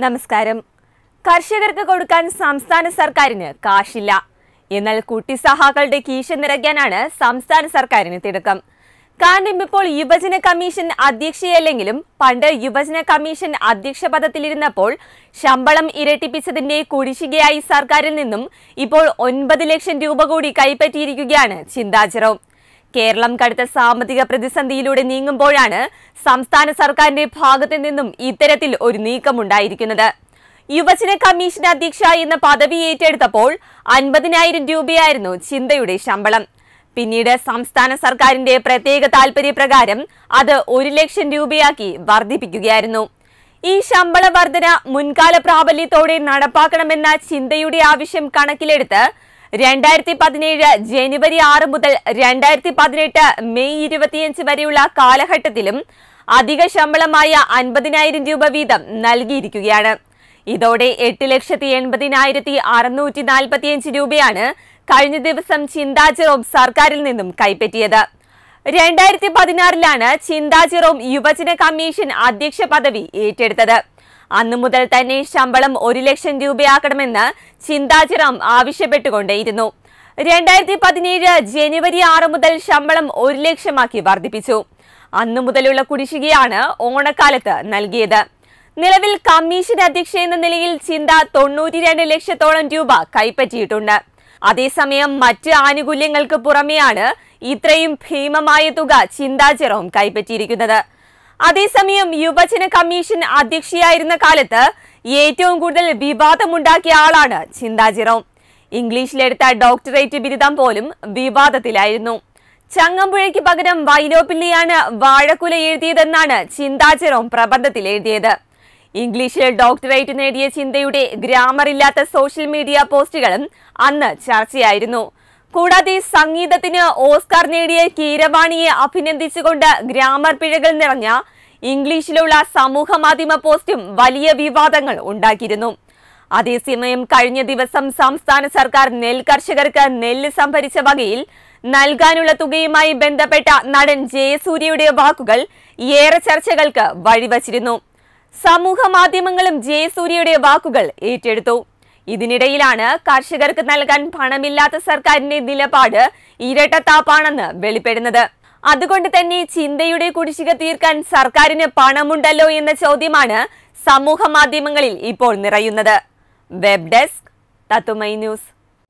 നമസ്കാരം കർഷകർക്ക് കൊടുക്കാൻ സംസ്ഥാന സർക്കാരിന് കാശില്ല എന്നാൽ കുട്ടി സഹാക്കളുടെ കീശ നിറയ്ക്കാനാണ് സംസ്ഥാന സർക്കാരിന് തിടുക്കം കാരണം ഇപ്പോൾ യുവജന കമ്മീഷൻ അധ്യക്ഷയല്ലെങ്കിലും പണ്ട് യുവജന കമ്മീഷൻ അധ്യക്ഷ പദത്തിലിരുന്നപ്പോൾ ശമ്പളം ഇരട്ടിപ്പിച്ചതിന്റെ കുടിശ്ശികയായി സർക്കാരിൽ നിന്നും ഇപ്പോൾ ഒൻപത് ലക്ഷം രൂപ കൂടി കൈപ്പറ്റിയിരിക്കുകയാണ് ചിന്താചിറം കേരളം കടുത്ത സാമ്പത്തിക പ്രതിസന്ധിയിലൂടെ നീങ്ങുമ്പോഴാണ് സംസ്ഥാന സർക്കാരിന്റെ ഭാഗത്തു നിന്നും ഇത്തരത്തിൽ ഒരു നീക്കമുണ്ടായിരിക്കുന്നത് യുവജന കമ്മീഷൻ അധ്യക്ഷ എന്ന പദവി ഏറ്റെടുത്തപ്പോൾ അൻപതിനായിരം രൂപയായിരുന്നു ചിന്തയുടെ ശമ്പളം പിന്നീട് സംസ്ഥാന സർക്കാരിന്റെ പ്രത്യേക താൽപര്യപ്രകാരം അത് ഒരു ലക്ഷം രൂപയാക്കി വർദ്ധിപ്പിക്കുകയായിരുന്നു ഈ ശമ്പള വർധന മുൻകാല പ്രാബല്യത്തോടെ നടപ്പാക്കണമെന്ന ചിന്തയുടെ ആവശ്യം കണക്കിലെടുത്ത് രണ്ടായിരത്തി പതിനേഴ് ജനുവരി ആറ് മുതൽ രണ്ടായിരത്തി പതിനെട്ട് മെയ് ഇരുപത്തിയഞ്ച് വരെയുള്ള കാലഘട്ടത്തിലും അധിക ശമ്പളമായ അൻപതിനായിരം രൂപ വീതം നൽകിയിരിക്കുകയാണ് ഇതോടെ എട്ട് ലക്ഷത്തി എൺപതിനായിരത്തി അറുന്നൂറ്റി നാൽപ്പത്തിയഞ്ച് രൂപയാണ് കഴിഞ്ഞ ദിവസം ചിന്താചിറോം സർക്കാരിൽ നിന്നും കൈപ്പറ്റിയത് രണ്ടായിരത്തി പതിനാറിലാണ് ചിന്താചിറോം യുവജന കമ്മീഷൻ അധ്യക്ഷ പദവി ഏറ്റെടുത്തത് അന്നു മുതൽ തന്നെ ശമ്പളം ഒരു ലക്ഷം രൂപയാക്കണമെന്ന് ചിന്താചിറം ആവശ്യപ്പെട്ടുകൊണ്ടേയിരുന്നു രണ്ടായിരത്തി പതിനേഴ് ജനുവരി ആറ് മുതൽ ശമ്പളം ഒരു ലക്ഷമാക്കി വർദ്ധിപ്പിച്ചു അന്നു മുതലുള്ള കുടിശ്ശികയാണ് ഓണക്കാലത്ത് നൽകിയത് നിലവിൽ കമ്മീഷൻ അധ്യക്ഷ എന്ന നിലയിൽ ചിന്ത തൊണ്ണൂറ്റിരണ്ട് ലക്ഷത്തോളം രൂപ കൈപ്പറ്റിയിട്ടുണ്ട് അതേസമയം മറ്റ് ആനുകൂല്യങ്ങൾക്ക് പുറമെയാണ് ഇത്രയും ഭീമമായ തുക ചിന്താ ജെറോം കൈപ്പറ്റിയിരിക്കുന്നത് അതേസമയം യുവജന കമ്മീഷൻ അധ്യക്ഷയായിരുന്ന കാലത്ത് ഏറ്റവും കൂടുതൽ വിവാദമുണ്ടാക്കിയ ആളാണ് ചിന്താ ജെറോം ഇംഗ്ലീഷിലെടുത്ത ഡോക്ടറേറ്റ് ബിരുദം പോലും വിവാദത്തിലായിരുന്നു ചങ്ങമ്പുഴയ്ക്ക് പകരം വൈലോപ്പിള്ളിയാണ് വാഴക്കുല എഴുതിയതെന്നാണ് ചിന്താ ജെറോം പ്രബന്ധത്തിൽ എഴുതിയത് ഇംഗ്ലീഷിൽ ഡോക്ടറേറ്റ് നേടിയ ചിന്തയുടെ ഗ്രാമർ ഇല്ലാത്ത സോഷ്യൽ മീഡിയ പോസ്റ്റുകളും അന്ന് ചർച്ചയായിരുന്നു കൂടാതെ സംഗീതത്തിന് ഓസ്കാർ നേടിയ കീരവാണിയെ അഭിനന്ദിച്ചുകൊണ്ട് ഗ്രാമർ പിഴകൾ നിറഞ്ഞ ഇംഗ്ലീഷിലുള്ള സമൂഹ മാധ്യമ പോസ്റ്റും വലിയ വിവാദങ്ങൾ ഉണ്ടാക്കിയിരുന്നു അതേസമയം കഴിഞ്ഞ ദിവസം സംസ്ഥാന സർക്കാർ നെൽ കർഷകർക്ക് നെല്ല് സംഭരിച്ച വകയിൽ നൽകാനുള്ള തുകയുമായി ബന്ധപ്പെട്ട നടൻ ജയസൂര്യയുടെ വാക്കുകൾ ഏറെ ചർച്ചകൾക്ക് വഴിവച്ചിരുന്നു സമൂഹ മാധ്യമങ്ങളും ജയസൂര്യയുടെ വാക്കുകൾ ഏറ്റെടുത്തു ഇതിനിടയിലാണ് കർഷകർക്ക് നൽകാൻ പണമില്ലാത്ത സർക്കാരിന്റെ നിലപാട് ഇരട്ടത്താപ്പാണെന്ന് വെളിപ്പെടുന്നത് അതുകൊണ്ട് തന്നെ ചിന്തയുടെ കുടിശ്ശിക തീർക്കാൻ സർക്കാരിന് പണമുണ്ടല്ലോ എന്ന ചോദ്യമാണ് സമൂഹ മാധ്യമങ്ങളിൽ ഇപ്പോൾ നിറയുന്നത് വെബ് ഡെസ്ക് തത്തുമൈ news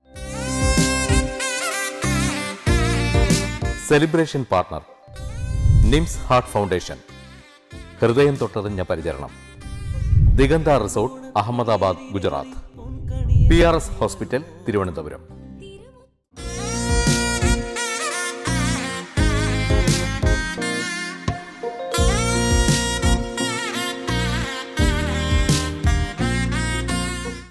celebration partner NIMS heart foundation ഹൃദയം തൊട്ടറിഞ്ഞ പരിചരണം Digantha resort Ahmedabad Gujarat P R S hospital Thiruvananthapuram